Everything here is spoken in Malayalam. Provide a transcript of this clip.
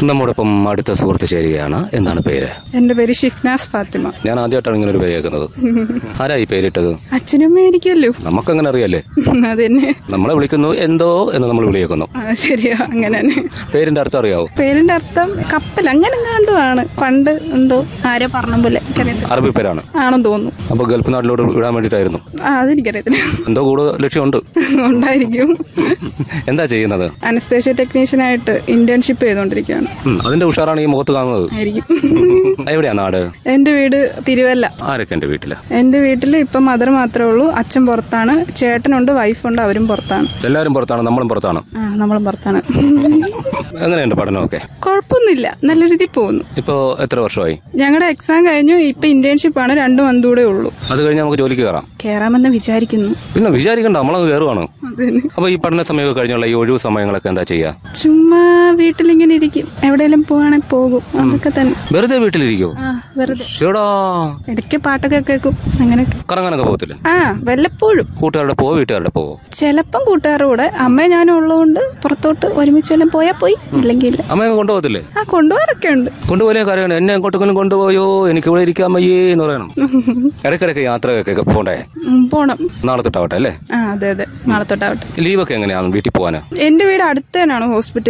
നമ്മോടൊപ്പം അടുത്ത സുഹൃത്ത് ചേരുകയാണ് എന്താണ് പേര് എന്റെ പേര് ഷിഫ്നാസ് ഫാത്തിമ ഞാൻ ആദ്യമായിട്ടാണ് ഇങ്ങനെ ഒരു പേര് കേൾക്കുന്നത് ആരാ ഈ പേരിട്ടത് അച്ഛനും അമ്മയായിരിക്കുമല്ലോ നമുക്കങ്ങനെ അറിയാലേ അതന്നെ നമ്മളെ വിളിക്കുന്നു എന്തോ എന്ന് നമ്മൾ വിളിയേക്കുന്നു ആ ശരിയാ അങ്ങനെ തന്നെ പേരിന്റെ അർത്ഥം അറിയാവോ പേരിന്റെ അർത്ഥം കപ്പൽ അങ്ങനെ ആണ് പണ്ട് എന്തോ ആരോ പറഞ്ഞ പോലെ എനിക്കറിയത്തില്ല അറബി പേരാണ് ആണെന്ന് തോന്നുന്നു അപ്പൊ ഗൾഫ് നാട്ടിലോട്ട് വിടാൻ വേണ്ടിയിട്ടായിരുന്നു ആ അതെനിക്കറിയത്തില്ല എന്തോ കൂടുതൽ ലക്ഷ്യമുണ്ട് ഉണ്ടായിരിക്കും എന്താ ചെയ്യുന്നത് അനസ്തേഷ്യ ടെക്നീഷ്യനായിട്ട് ഇന്റേൺഷിപ്പ് ചെയ്തുകൊണ്ടിരിക്കുകയാണ് ഉം, അതിന്റെ ഉഷാറാണ് ഈ മുഖത്ത് കാണുന്നത് ആയിരിക്കും എവിടെയാ നാട് എന്റെ വീട് തിരുവല്ല ആരൊക്കെ എന്റെ വീട്ടില് എന്റെ വീട്ടിൽ ഇപ്പൊ മദർ മാത്രമേ ഉള്ളൂ അച്ഛൻ പുറത്താണ് ചേട്ടനുണ്ട് വൈഫുണ്ട് അവരും പുറത്താണ് എല്ലാവരും പുറത്താണ് നമ്മളും പുറത്താണ് ആ നമ്മളും പുറത്താണ് എങ്ങനെയുണ്ട് പഠനമൊക്കെ കുഴപ്പമൊന്നുമില്ല നല്ല രീതിയിൽ പോകുന്നു ഇപ്പോ എത്ര വർഷമായി ഞങ്ങളുടെ എക്സാം കഴിഞ്ഞു ഇപ്പൊ ഇന്റേൺഷിപ്പ് ആണ് രണ്ടു മന്ത് കൂടെ ഉള്ളൂ അത് കഴിഞ്ഞ് നമുക്ക് ജോലിക്ക് കയറാം കേറാമെന്ന് വിചാരിക്കുന്നു പിന്നെ വിചാരിക്കണ്ട നമ്മളങ്ങ് കയറുവാണ് അതിന് അപ്പൊ ഈ പഠന സമയമൊക്കെ കഴിഞ്ഞുള്ള ഈ ഒഴിവ് സമയങ്ങളൊക്കെ എന്താ ചെയ്യാ ചുമ്മാ വീട്ടിലിങ്ങനെ ഇരിക്കും എവിടെയെങ്കിലും പോവാണെങ്കിൽ പോകും അതൊക്കെ തന്നെ വെറുതെ വീട്ടിലിരിക്കോ ആ വെറുതെ ഷേടാ ഇടയ്ക്ക് പാട്ടൊക്കെ കേൾക്കും അങ്ങനെ കറങ്ങാനൊക്കെ പോകത്തില്ലേ ആ വല്ലപ്പോഴും കൂട്ടുകാരുടെ പോവോ വീട്ടുകാരുടെ പോവോ ചിലപ്പം കൂട്ടുകാരുടെ കൂടെ അമ്മ ഞാനും ഉള്ളതുകൊണ്ട് പുറത്തോട്ട് ഒരുമിച്ച് വല്ലതും പോയാൽ പോയി ഇല്ലെങ്കിൽ ഇല്ല അമ്മയെ കൊണ്ടുപോകത്തില്ലേ ആ കൊണ്ടുപോകാറൊക്കെ ഉണ്ട് കൊണ്ടുപോയാലേ കാര്യമാണ് എന്നെ എങ്ങോട്ടെങ്കിലും കൊണ്ടുപോയോ എനിക്ക് ഇവിടെ ഇരിക്കാൻ വയ്യേ എന്ന് പറയണം ഇടയ്ക്കിടയ്ക്ക് യാത്രയൊക്കെ പോണ്ടേ ഉം, പോണം നാളെ തൊട്ടാവട്ടെ അല്ലേ ആ അതെ അതെ നാളെ തൊട്ടാവട്ടെ ലീവൊക്കെ എങ്ങനെയാണ് വീട്ടിൽ പോകാന് എന്റെ വീട് അടുത്ത് തന്നെയാണ് ഹോസ്പിറ്റൽ